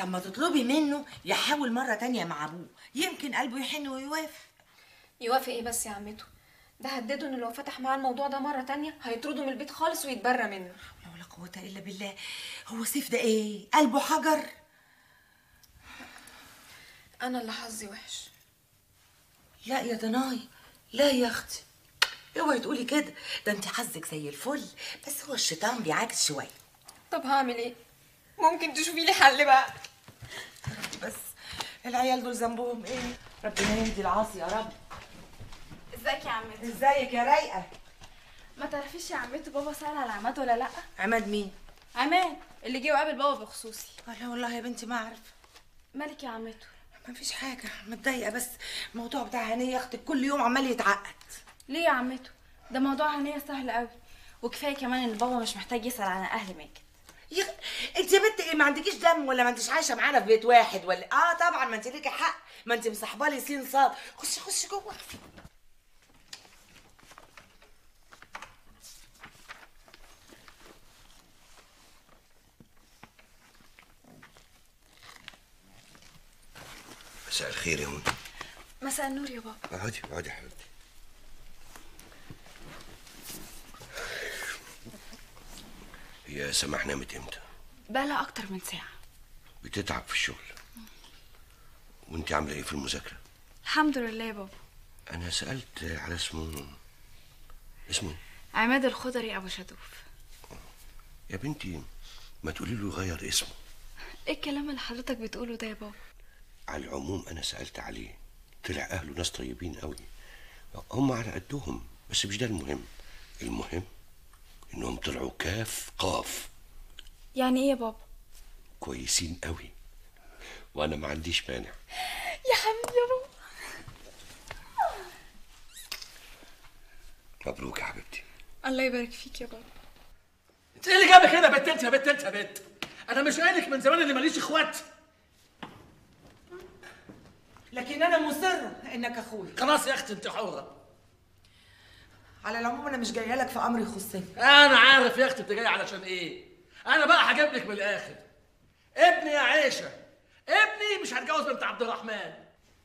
طب ما تطلبي منه يحاول مرة تانية مع أبوه يمكن قلبه يحن ويوافق يوافق ايه بس يا عمته ده هدده انه لو فتح معاه الموضوع ده مره تانية هيطرده من البيت خالص ويتبرى منه لا ولا قوة إلا بالله هو سيف ده إيه؟ قلبه حجر انا اللي حظي وحش لا يا دناي لا يا أختي اوعي تقولي كده ده انت حظك زي الفل بس هو الشيطان بيعاكس شوية طب هعمل ايه ممكن تشوفي لي حل بقى بس العيال دول ذنبهم ايه؟ ربنا يهدي العاصي يا رب ازيك يا عمتي ازيك يا رايقة ما تعرفيش يا عمتي بابا سأل على عماد ولا لا عماد مين؟ عماد اللي جه وقابل بابا بخصوصي لا والله يا بنتي ما اعرف مالك يا عمته ما فيش حاجة متضايقة بس الموضوع بتاع هنية اختك كل يوم عمال يتعقد ليه يا عمته ده موضوع هنية سهل قوي وكفايه كمان ان بابا مش محتاج يسأل عن اهل ماجد يا انت يا بنت ايه ما عندكيش دم ولا ما انتش عايشة معانا في بيت واحد ولا اه طبعا ما انت ليكي حق ما انت مصاحبة لي سين صاد خشي خشي جوه مساء الخير يا هون مساء النور يا بابا اقعدي اقعدي يا حبيبتي هي سماح نامت امتى؟ بقالها اكتر من ساعه بتتعب في الشغل وانت عامله ايه في المذاكره؟ الحمد لله يا بابا انا سالت على اسمه اسمه إيه؟ عماد الخضري ابو شدوف يا بنتي ما تقولي له يغير اسمه ايه الكلام اللي حضرتك بتقوله ده يا بابا على العموم انا سالت عليه طلع اهله ناس طيبين قوي هم على قدهم بس مش ده المهم المهم انهم طلعوا كاف قاف يعني ايه يا بابا كويسين قوي وانا ما عنديش مانع يا حبيبي يا بابا مبروك يا حبيبتي الله يبارك فيك يا بابا انت ايه اللي جابك هنا يا بت انت يا بت انت يا بت انا مش قايلك من زمان اللي ماليش اخوات لكن انا مصرة انك اخويا خلاص يا اختي انت حره على العموم انا مش جايه لك في امر يخصني انا عارف يا اختي انت جاي علشان ايه انا بقى هجيب لك من الاخر ابني يا عيشه ابني مش هتجوز بنت عبد الرحمن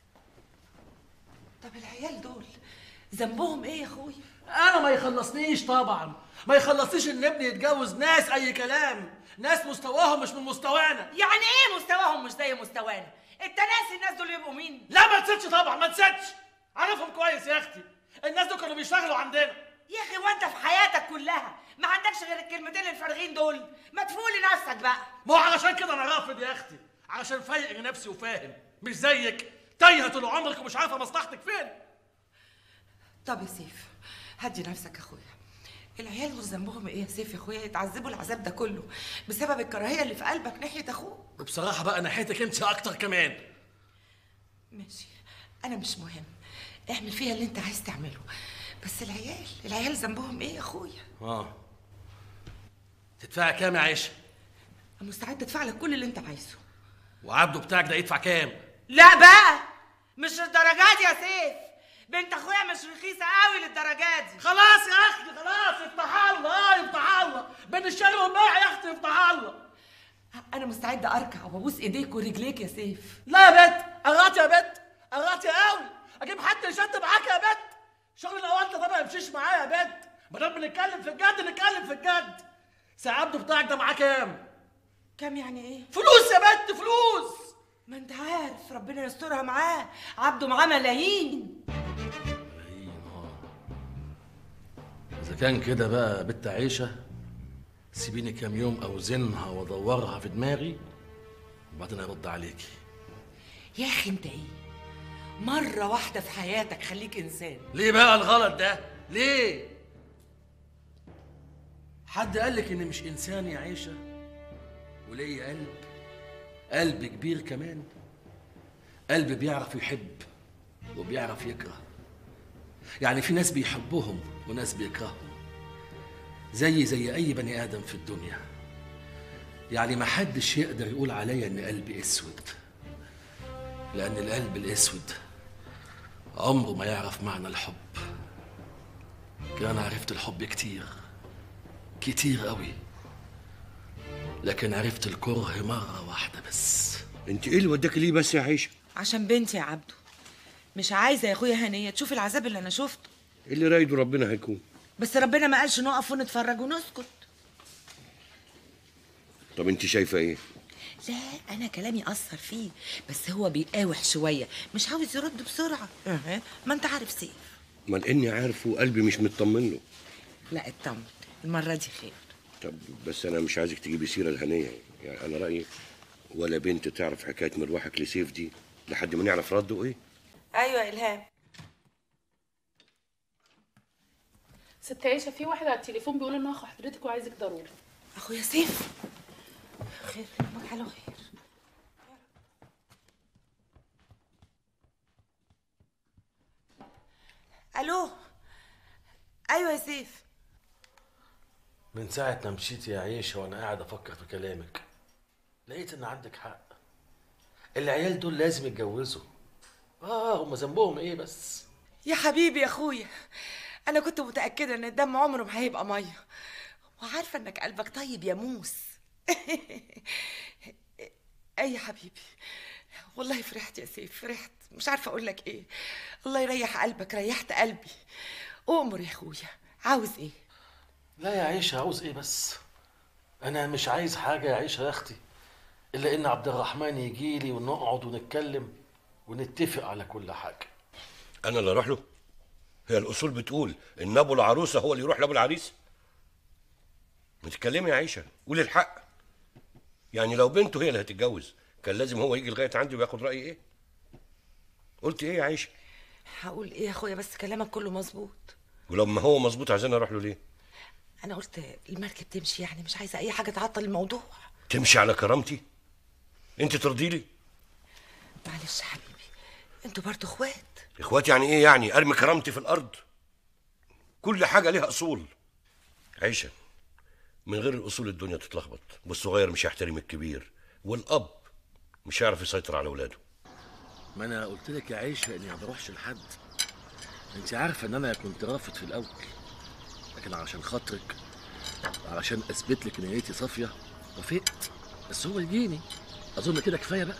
طب العيال دول ذنبهم ايه يا اخويا انا ما يخلصنيش طبعا ما يخلصنيش ان ابني يتجوز ناس اي كلام ناس مستواهم مش من مستوانا يعني ايه مستواهم مش زي مستوانا انت ناسي الناس دول يبقوا مين لا ما نسيتش طبعا ما نسيتش عارفهم كويس يا اختي الناس دول كانوا بيشتغلوا عندنا يا اخي وانت في حياتك كلها ما عندكش غير الكلمتين الفارغين دول ما تفولي نفسك بقى ما هو علشان كده انا رافض يا اختي علشان فايق نفسي وفاهم مش زيك تايهه طول عمرك ومش عارفه مصلحتك فين طب يا سيف هدي نفسك يا اخويا العيال دول ذنبهم ايه يا سيف يا اخويا يتعذبوا العذاب ده كله بسبب الكراهيه اللي في قلبك ناحيه اخوك وبصراحه بقى ناحيتك انت اكتر كمان ماشي انا مش مهم اعمل فيها اللي انت عايز تعمله بس العيال العيال ذنبهم ايه يا اخويا اه تدفع كام يا عيشه انا مستعد ادفع لك كل اللي انت عايزه وعبده بتاعك ده يدفع كام لا بقى مش للدرجات يا سيف بنت اخويا مش رخيصه قوي للدرجات دي خلاص يا اختي خلاص افتح الله اه افتح الله بين الشارع والبيع يا اختي افتح الله انا مستعده اركع وابوس ايديك ورجليك يا سيف لا يا بت قرات يا بت قرات يا قوي اجيب حد يشد معاك يا بت شغل الاوانت ده ما يمشيش معايا يا بت ما دام بنتكلم في الجد نتكلم في الجد سي عبده بتاعك ده معاه كام كام يعني ايه فلوس يا بت فلوس ما انت عارف ربنا يسترها معاه عبده معاه ملايين اذا كان كده بقى بنت عيشه سيبيني كام يوم اوزنها وادورها في دماغي وبعدين ارد عليكي يا اخي انت ايه مره واحده في حياتك خليك انسان ليه بقى الغلط ده ليه حد قال لك اني مش انسان يا عيشه وليا قلب قلب كبير كمان قلب بيعرف يحب وبيعرف يكره يعني في ناس بيحبهم وناس بيكرههم زي زي اي بني ادم في الدنيا يعني ما حدش يقدر يقول عليا ان قلبي اسود لان القلب الاسود عمره ما يعرف معنى الحب كان عرفت الحب كتير كتير قوي لكن عرفت الكره مرة واحدة بس انت ايه اللي وداك ليه بس يا عيشه عشان بنتي يا عبده مش عايزه يا اخويا هنيه تشوف العذاب اللي انا شفته إيه اللي رايده ربنا هيكون بس ربنا ما قالش نقف ونتفرج ونسكت طب انت شايفه ايه لا انا كلامي اثر فيه بس هو بيقاوح شويه مش عاوز يرد بسرعه أه. ما انت عارف سيف ما اني عارف وقلبي مش مطمن له لا اطمن المره دي خير طب بس انا مش عايزك تجيبي سيره الهنيه يعني انا رايي ولا بنت تعرف حكايه مروحك لسيف دي لحد ما نعرف رده ايه ايوه يا الهام ست عيشة في واحد على التليفون بيقول ان اخو حضرتك وعايزك ضروري اخويا سيف خير يومك حلو خير الو ايوه يا سيف من ساعة ما مشيت يا عيشة وأنا قاعد أفكر في كلامك لقيت إن عندك حق العيال دول لازم يتجوزوا آه هما ذنبهم إيه بس يا حبيبي يا اخويا انا كنت متاكده ان الدم عمره ما هيبقى ميه وعارفه انك قلبك طيب يا موس اي يا حبيبي والله فرحت يا سيف فرحت مش عارفه اقول لك ايه الله يريح قلبك ريحت قلبي امر يا اخويا عاوز ايه لا يا عيشة عاوز إيه بس أنا مش عايز حاجة يا عيشة يا أختي إلا إن عبد الرحمن يجي لي ونقعد ونتكلم ونتفق على كل حاجة انا اللي اروح له هي الاصول بتقول ان ابو العروسه هو اللي يروح لابو العريس ما تتكلمي يا عيشه قولي الحق يعني لو بنته هي اللي هتتجوز كان لازم هو يجي لغايه عندي وياخد رايي ايه قلت ايه يا عيشه هقول ايه يا اخويا بس كلامك كله مظبوط ولما هو مظبوط عايزين اروح له ليه انا قلت المركب تمشي يعني مش عايزه اي حاجه تعطل الموضوع تمشي على كرامتي انت ترضي لي معلش يا حبيبي انتوا برضه اخوات اخواتي يعني ايه يعني ارمي كرامتي في الارض كل حاجه ليها اصول عيشه من غير الاصول الدنيا تتلخبط والصغير مش هيحترم الكبير والاب مش هيعرف يسيطر على اولاده ما أنا قلت لك يا عيشة إني ما بروحش لحد أنت عارفة إن أنا كنت رافض في الأول لكن علشان خاطرك علشان أثبت لك إن نيتي صافية وافقت بس هو يجيني أظن كده كفاية بقى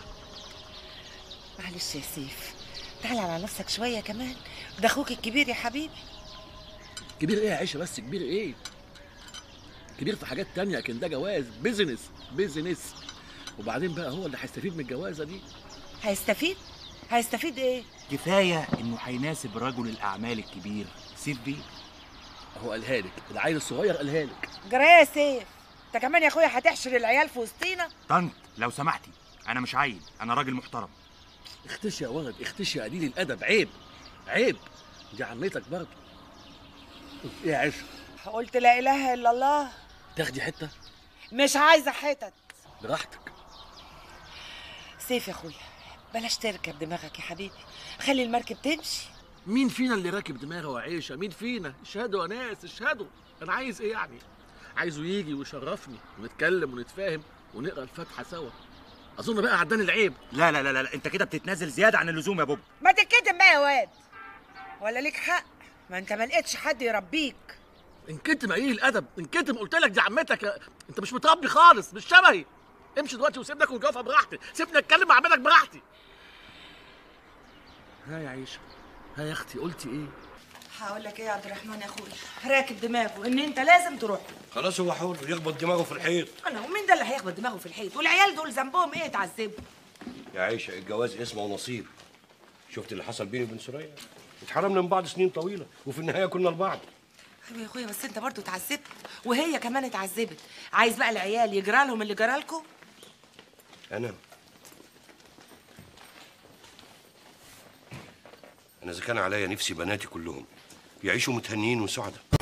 معلش يا سيف تعال على نفسك شويه كمان ده اخوك الكبير يا حبيبي كبير ايه يا عيشه بس كبير ايه كبير في حاجات تانية لكن ده جواز بيزنس بيزنس وبعدين بقى هو اللي هيستفيد من الجوازه دي هيستفيد هيستفيد ايه كفايه انه هيناسب رجل الاعمال الكبير سيف بيه هو قالها لك العيل الصغير قالها لك جرايه يا سيف انت كمان يا اخويا هتحشر العيال في وسطينا طنط لو سمحتي انا مش عيل انا راجل محترم اختشي يا ولد اختشي يا قليل الادب عيب عيب دي عمتك برضه ايه يا عيشه قلت لا اله الا الله تاخدي حته مش عايزه حتت براحتك سيف يا اخويا بلاش تركب دماغك يا حبيبي خلي المركب تمشي مين فينا اللي راكب دماغه يا عيشه مين فينا اشهدوا يا ناس اشهدوا انا عايز ايه يعني عايزه يجي ويشرفني ونتكلم ونتفاهم ونقرا الفاتحه سوا اظن بقى عداني العيب لا لا لا لا انت كده بتتنازل زياده عن اللزوم يا بوب ما تتكتم بقى يا واد ولا ليك حق ما انت ما لقيتش حد يربيك انكتم قليل الادب انكتم قلت لك دي عمتك يا- انت مش متربي خالص مش شبهي امشي دلوقتي وسيبني اكل جوافه براحتي سيبني اتكلم مع عمتك براحتي ها يا عيشه ها يا اختي قلتي ايه هقول لك ايه يا عبد الرحمن يا اخويا راكب دماغه ان انت لازم تروح له. خلاص هو حر يخبط دماغه في الحيط انا ومين ده اللي هيخبط دماغه في الحيط والعيال دول ذنبهم ايه يتعذبوا يا عيشه الجواز اسمه ونصيب شفت اللي حصل بيني وبين سوريا اتحرمنا من بعض سنين طويله وفي النهايه كنا لبعض ايوه يا اخويا بس انت برضو اتعذبت وهي كمان اتعذبت عايز بقى العيال يجرى لهم اللي جرى لكم انا انا اذا كان عليا نفسي بناتي كلهم يعيشوا متهنيين وسعداء